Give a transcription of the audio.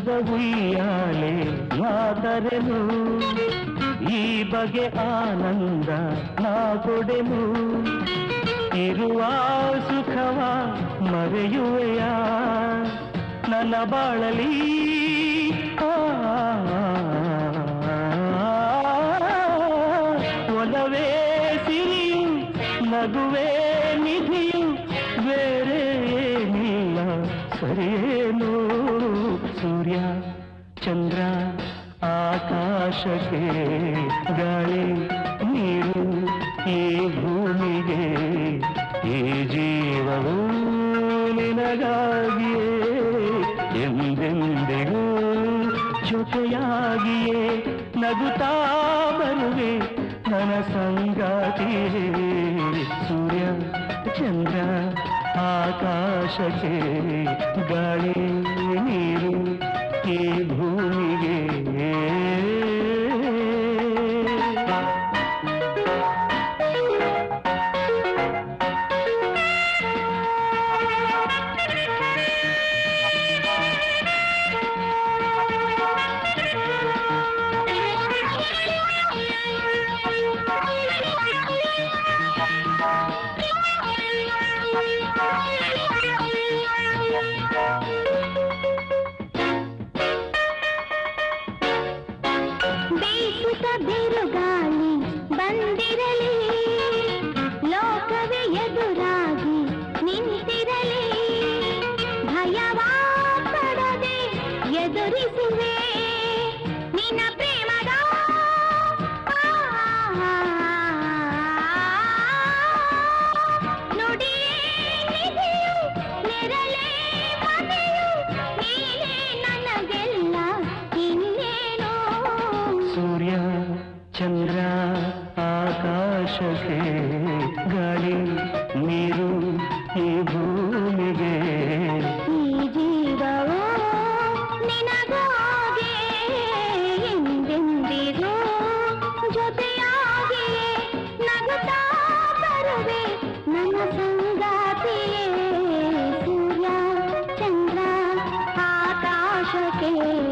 ಸುಖದ ಉಯ್ಯಾಲೆ ಮಾತರೆನು ಈ ಬಗೆ ಆನಂದ ನಾ ಕೊಡೆನು ಇರುವ ಸುಖವ ಮರೆಯುವೆಯ ನನ್ನ ಬಾಳಲಿ ಆ, ಒಲವೇ ಸಿರಿಯು ನಗುವೇ ನಿಧಿಯು ಬೇರೆ ಏನಿಲ್ಲ ಸರಿಯೇನು ಸೂರ್ಯ ಚಂದ್ರ ಆಕಾಶಕ್ಕೆ ಗಾಳಿ ನೀರು ಈ ಭೂಮಿಗೆ ಈ ಜೀವವು ನಿನಗಾಗಿಯೇ ಎಂದೆಂದಿಗೂ ಜೊತೆಯಾಗಿಯೇ ನಗುತ್ತಾ ಬರುವೆ ನನ್ನ ಸಂಗಾತಿಯೇ ಸೂರ್ಯ ಚಂದ್ರ ಆಕಾಶಕ್ಕೆ ಗಾಳಿ ನೀರು ಈ ಭೂಮಿಗೆ ಬೀಸುತ್ತ ಬಿರುಗಾಳಿ ಬಂದಿರಲಿ ಲೋಕವೇ ಎದುರಾಗಿ ನಿಂತಿರಲಿ ಭಯವಾ ಪಡದೆ ಎದುರಿಸುವೆ ನಿನ್ನ ಪ್ರೇಮದ ನುಡಿಯೇ ನಿಧಿಯು ನೆರಳೇ ಮನೆಯು ನೀನೇ ನನಗೆಲ್ಲ ಇನ್ನೇನೋ ಸೂರ್ಯ ಚಂದ್ರ ಆಕಾಶಕ್ಕೆ ಗಾಳಿ ನೀರು ಈ ಭೂಮಿಗೆ ಈ ಜೀವವು ನಿನಗಾಗೆ ಎಂದೆಂದಿಗೂ ಜೊತೆಯಾಗಿಯೇ ನಗುತ್ತಾ ಬರುವೆ ನನ್ನ ಸಂಗಾತಿಯೇ ಸೂರ್ಯ ಚಂದ್ರ ಆಕಾಶಕ್ಕೆ